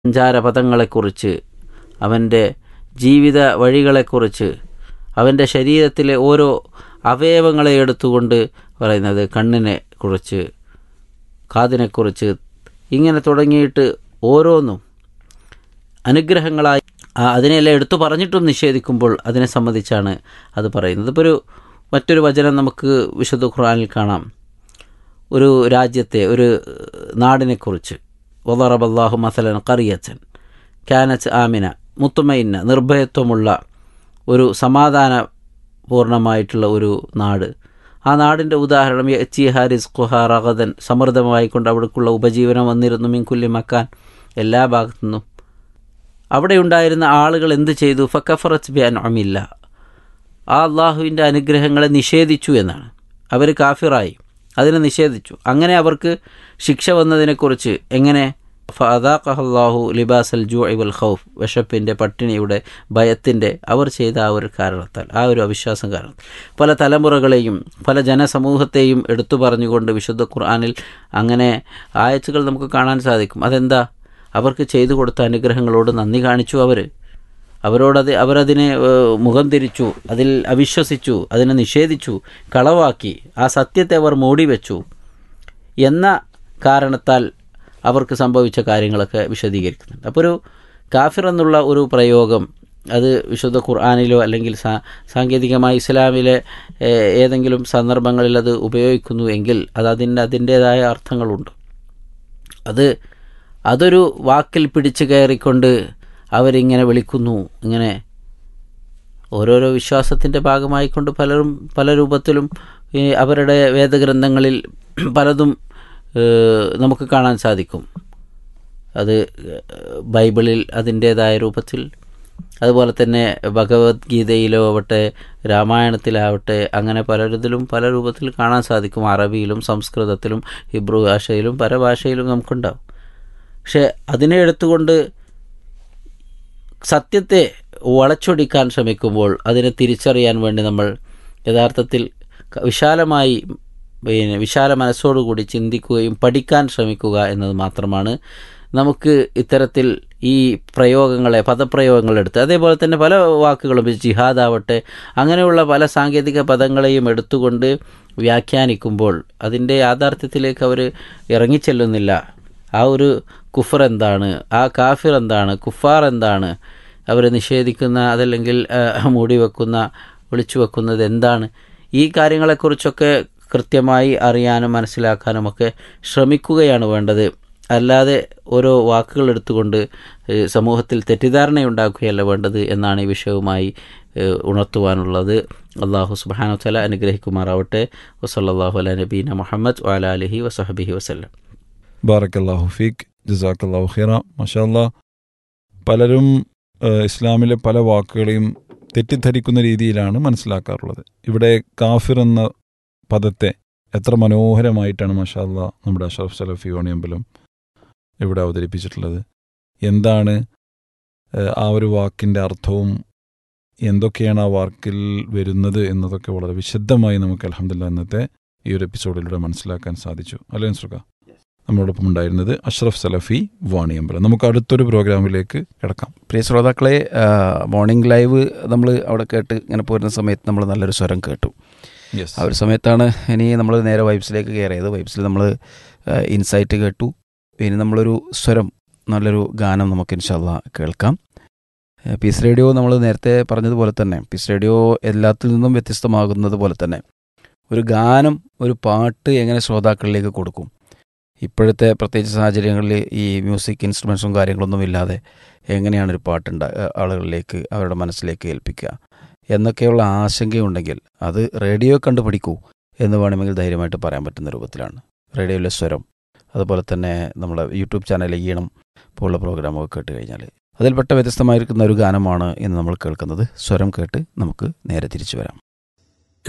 സഞ്ചാരപഥങ്ങളെക്കുറിച്ച് അവൻ്റെ ജീവിത വഴികളെക്കുറിച്ച് അവൻ്റെ ശരീരത്തിലെ ഓരോ അവയവങ്ങളെ എടുത്തുകൊണ്ട് പറയുന്നത് കണ്ണിനെ കുറിച്ച് കാതിനെക്കുറിച്ച് ഇങ്ങനെ തുടങ്ങിയിട്ട് ഓരോന്നും അനുഗ്രഹങ്ങളായി ആ, അതിനെല്ലാം എടുത്തു പറഞ്ഞിട്ടും നിഷേധിക്കുമ്പോൾ അതിനെ സംബന്ധിച്ചാണ് അത് പറയുന്നത് ഇപ്പോൾ ഒരു മറ്റൊരു വചനം നമുക്ക് വിശുദ്ധ ഖുർആനിൽ കാണാം ഒരു രാജ്യത്തെ ഒരു നാടിനെക്കുറിച്ച് വദറബല്ലാഹു മസലൻ കറിയച്ചൻ കാനച്ച് ആമിന മുത്തുമയിന്ന നിർഭയത്വമുള്ള ഒരു സമാധാന പൂർണ്ണമായിട്ടുള്ള ഒരു നാട് ആ നാടിൻ്റെ ഉദാഹരണം യച്ചി ഹാരിസ് ഖുഹാറഗദൻ സമൃദ്ധമായിക്കൊണ്ട് അവിടേക്കുള്ള ഉപജീവനം വന്നിരുന്നു മിൻകുല്ലി മക്കാൻ എല്ലാ ഭാഗത്തു നിന്നും അവിടെ ഉണ്ടായിരുന്ന ആളുകൾ എന്ത് ചെയ്തു ഫക്കഫറത്ത് ബി അൻഅമില്ല ആ അള്ളാഹുവിൻ്റെ അനുഗ്രഹങ്ങളെ നിഷേധിച്ചു എന്നാണ് അവർ കാഫിറായി അതിനെ നിഷേധിച്ചു അങ്ങനെ അവർക്ക് ശിക്ഷ വന്നതിനെക്കുറിച്ച് എങ്ങനെ ഫദാഖഹല്ലാഹു ലിബാസൽ ജൂ വൽ ഖൗഫ് വിശപ്പിൻ്റെ പട്ടിണിയുടെ ഭയത്തിൻ്റെ അവർ ചെയ്ത ആ ഒരു കാരണത്താൽ ആ ഒരു അവിശ്വാസം കാരണം പല തലമുറകളെയും പല ജനസമൂഹത്തെയും എടുത്തു പറഞ്ഞുകൊണ്ട് വിശുദ്ധ ഖുർആനിൽ അങ്ങനെ ആയച്ചുകൾ നമുക്ക് കാണാൻ സാധിക്കും അതെന്താ അവർക്ക് ചെയ്തു കൊടുത്ത അനുഗ്രഹങ്ങളോട് നന്ദി കാണിച്ചു അവർ അവരോടത് അവരതിനെ ഏഹ്, മുഖം തിരിച്ചു അതിൽ അവിശ്വസിച്ചു അതിനെ നിഷേധിച്ചു കളവാക്കി ആ സത്യത്തെ അവർ മൂടിവെച്ചു എന്ന കാരണത്താൽ അവർക്ക് സംഭവിച്ച കാര്യങ്ങളൊക്കെ വിശദീകരിക്കുന്നുണ്ട് അപ്പോൾ ഒരു കാഫിർ എന്നുള്ള ഒരു പ്രയോഗം അത് വിശുദ്ധ ഖുർആാനിലോ അല്ലെങ്കിൽ സാ സാങ്കേതികമായി ഇസ്ലാമിലെ ഏഹ്, ഏതെങ്കിലും സന്ദർഭങ്ങളിൽ അത് ഉപയോഗിക്കുന്നു എങ്കിൽ അത് അതിൻ്റെ അതിൻ്റേതായ അർത്ഥങ്ങളുണ്ട് അത് അതൊരു വാക്കിൽ പിടിച്ചു കയറിക്കൊണ്ട് അവരിങ്ങനെ വിളിക്കുന്നു ഇങ്ങനെ ഓരോരോ വിശ്വാസത്തിൻ്റെ ഭാഗമായിക്കൊണ്ട് പലരും പല രൂപത്തിലും ഈ അവരുടെ വേദഗ്രന്ഥങ്ങളിൽ പലതും ഏഹ്, നമുക്ക് കാണാൻ സാധിക്കും അത് ബൈബിളിൽ അതിൻ്റേതായ രൂപത്തിൽ അതുപോലെ തന്നെ ഭഗവത്ഗീതയിലോ ആവട്ടെ രാമായണത്തിലാവട്ടെ അങ്ങനെ പലരിതിലും പല രൂപത്തിൽ കാണാൻ സാധിക്കും അറബിയിലും സംസ്കൃതത്തിലും ഹിബ്രു ഭാഷയിലും പല ഭാഷയിലും നമുക്കുണ്ടാവും പക്ഷെ അതിനെ എടുത്തുകൊണ്ട് സത്യത്തെ വളച്ചൊടിക്കാൻ ശ്രമിക്കുമ്പോൾ അതിനെ തിരിച്ചറിയാൻ വേണ്ടി നമ്മൾ യഥാർത്ഥത്തിൽ ക- വിശാലമായി പിന്നെ വിശാല മനസ്സോടുകൂടി ചിന്തിക്കുകയും പഠിക്കാൻ ശ്രമിക്കുക എന്നത് മാത്രമാണ് നമുക്ക് ഇത്തരത്തിൽ ഈ പ്രയോഗങ്ങളെ പദപ്രയോഗങ്ങളെടുത്ത് അതേപോലെ തന്നെ പല വാക്കുകളും ഇപ്പം ജിഹാദ് ആവട്ടെ അങ്ങനെയുള്ള പല സാങ്കേതിക പദങ്ങളെയും എടുത്തുകൊണ്ട് വ്യാഖ്യാനിക്കുമ്പോൾ അതിൻ്റെ യാഥാർത്ഥ്യത്തിലേക്ക് അവർ ഇറങ്ങിച്ചെല്ലുന്നില്ല ആ ഒരു കുഫർ എന്താണ് ആ കാഫിർ എന്താണ് കുഫാർ എന്താണ് അവർ നിഷേധിക്കുന്ന അതല്ലെങ്കിൽ ആ, മൂടി വെക്കുന്ന വിളിച്ചു വെക്കുന്നത് എന്താണ് ഈ കാര്യങ്ങളെക്കുറിച്ചൊക്കെ കൃത്യമായി അറിയാനും മനസ്സിലാക്കാനും ഒക്കെ ശ്രമിക്കുകയാണ് വേണ്ടത് അല്ലാതെ ഓരോ വാക്കുകൾ എടുത്തുകൊണ്ട് ഏ, സമൂഹത്തിൽ തെറ്റിദ്ധാരണയുണ്ടാക്കുകയല്ല വേണ്ടത് എന്നാണ് ഈ വിഷയവുമായി ഏ, ഉണർത്തുവാനുള്ളത് അള്ളാഹു സുബാനു തല അനുഗ്രഹിക്കുമാറാവട്ടെ വസല്ലാഹു അല നബീന മുഹമ്മദ് വാല അലഹി വസഹബിഹി വസ്ലം ബാറക്കല്ലാഹു ഫീഖ് ജസാക്കല്ലാഹു ഖിറ മഷാല്ലാ പലരും ഏഹ്, ഇസ്ലാമിലെ പല വാക്കുകളെയും തെറ്റിദ്ധരിക്കുന്ന രീതിയിലാണ് മനസ്സിലാക്കാറുള്ളത് ഇവിടെ കാഫിർ എന്ന പദത്തെ എത്ര മനോഹരമായിട്ടാണ് മഷാല്ല നമ്മുടെ അഷറഫ് സലഫി ഓണിയമ്പലം ഇവിടെ അവതരിപ്പിച്ചിട്ടുള്ളത് എന്താണ് ഏഹ്, ആ ഒരു വാക്കിൻ്റെ അർത്ഥവും എന്തൊക്കെയാണ് ആ വാക്കിൽ വരുന്നത് എന്നതൊക്കെ വളരെ വിശദമായി നമുക്ക് അലഹമില്ല ഇന്നത്തെ ഈ ഒരു എപ്പിസോഡിലൂടെ മനസ്സിലാക്കാൻ സാധിച്ചു അല്ലേ സുഖ നമ്മളോടൊപ്പം ഉണ്ടായിരുന്നത് അഷ്റഫ് സലഫി വാണിയമ്പലം നമുക്ക് അടുത്തൊരു പ്രോഗ്രാമിലേക്ക് കിടക്കാം പ്രിയ ശ്രോതാക്കളെ ആ, മോർണിംഗ് ലൈവ് നമ്മൾ അവിടെ കേട്ട് ഇങ്ങനെ പോരുന്ന സമയത്ത് നമ്മൾ നല്ലൊരു സ്വരം കേട്ടു യെസ് ആ ഒരു സമയത്താണ് ഇനി നമ്മൾ നേരെ വൈബ്സിലേക്ക് കയറിയത് വൈബ്സിൽ നമ്മൾ ഇൻസൈറ്റ് കേട്ടു ഇനി നമ്മളൊരു സ്വരം നല്ലൊരു ഗാനം നമുക്ക് ഇൻഷാല്ല കേൾക്കാം ഏഹ് പീസ് റേഡിയോ നമ്മൾ നേരത്തെ പറഞ്ഞതുപോലെ തന്നെ പീസ് റേഡിയോ എല്ലാത്തിൽ നിന്നും വ്യത്യസ്തമാകുന്നത് പോലെ തന്നെ ഒരു ഗാനം ഒരു പാട്ട് എങ്ങനെ ശ്രോതാക്കളിലേക്ക് കൊടുക്കും ഇപ്പോഴത്തെ പ്രത്യേകിച്ച് സാഹചര്യങ്ങളിൽ ഈ മ്യൂസിക് ഇൻസ്ട്രുമെൻസും കാര്യങ്ങളൊന്നും ഇല്ലാതെ എങ്ങനെയാണ് ഒരു പാട്ടുണ്ട ആളുകളിലേക്ക് അവരുടെ മനസ്സിലേക്ക് ഏൽപ്പിക്കുക എന്നൊക്കെയുള്ള ആശങ്കയുണ്ടെങ്കിൽ അത് റേഡിയോ കണ്ട് പഠിക്കൂ എന്ന് വേണമെങ്കിൽ ധൈര്യമായിട്ട് പറയാൻ പറ്റുന്ന രൂപത്തിലാണ് റേഡിയോയിലെ സ്വരം അതുപോലെ തന്നെ നമ്മുടെ യൂട്യൂബ് ചാനലിലെ ഈണം പോലുള്ള പ്രോഗ്രാമൊക്കെ കേട്ട് കഴിഞ്ഞാൽ അതിൽപ്പെട്ട വ്യത്യസ്തമായിരിക്കുന്ന ഒരു ഗാനമാണ് ഇന്ന് നമ്മൾ കേൾക്കുന്നത് സ്വരം കേട്ട് നമുക്ക് നേരെ തിരിച്ചു വരാം